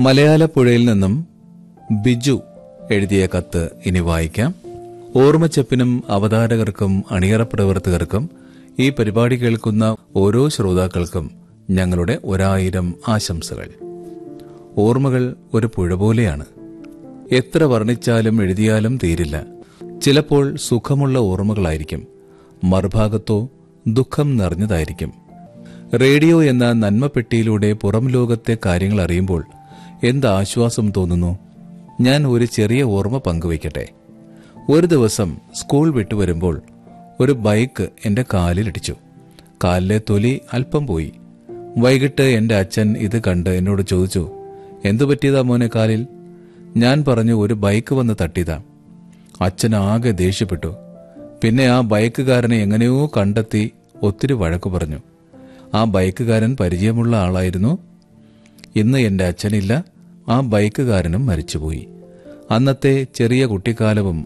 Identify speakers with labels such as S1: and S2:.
S1: മലയാളപ്പുഴയിൽ നിന്നും ബിജു എഴുതിയ കത്ത് ഇനി വായിക്കാം ഓർമ്മച്ചപ്പിനും അവതാരകർക്കും അണിയറ പ്രവർത്തകർക്കും ഈ പരിപാടി കേൾക്കുന്ന ഓരോ ശ്രോതാക്കൾക്കും ഞങ്ങളുടെ ഒരായിരം ആശംസകൾ ഓർമ്മകൾ ഒരു പുഴ പോലെയാണ് എത്ര വർണ്ണിച്ചാലും എഴുതിയാലും തീരില്ല ചിലപ്പോൾ സുഖമുള്ള ഓർമ്മകളായിരിക്കും മറുഭാഗത്തോ ദുഃഖം നിറഞ്ഞതായിരിക്കും റേഡിയോ എന്ന നന്മപ്പെട്ടിയിലൂടെ പുറം ലോകത്തെ കാര്യങ്ങൾ അറിയുമ്പോൾ എന്ത് ആശ്വാസം തോന്നുന്നു ഞാൻ ഒരു ചെറിയ ഓർമ്മ പങ്കുവയ്ക്കട്ടെ ഒരു ദിവസം സ്കൂൾ വിട്ടുവരുമ്പോൾ ഒരു ബൈക്ക് എന്റെ കാലിലിടിച്ചു കാലിലെ തൊലി അല്പം പോയി വൈകിട്ട് എന്റെ അച്ഛൻ ഇത് കണ്ട് എന്നോട് ചോദിച്ചു എന്തു പറ്റിയതാ മോനെ കാലിൽ ഞാൻ പറഞ്ഞു ഒരു ബൈക്ക് വന്ന് തട്ടിയതാ അച്ഛൻ ആകെ ദേഷ്യപ്പെട്ടു പിന്നെ ആ ബൈക്കുകാരനെ എങ്ങനെയോ കണ്ടെത്തി ഒത്തിരി വഴക്കു പറഞ്ഞു ആ ബൈക്കുകാരൻ പരിചയമുള്ള ആളായിരുന്നു ഇന്ന് എന്റെ അച്ഛനില്ല ആ ബൈക്കുകാരനും മരിച്ചുപോയി അന്നത്തെ ചെറിയ കുട്ടിക്കാലവും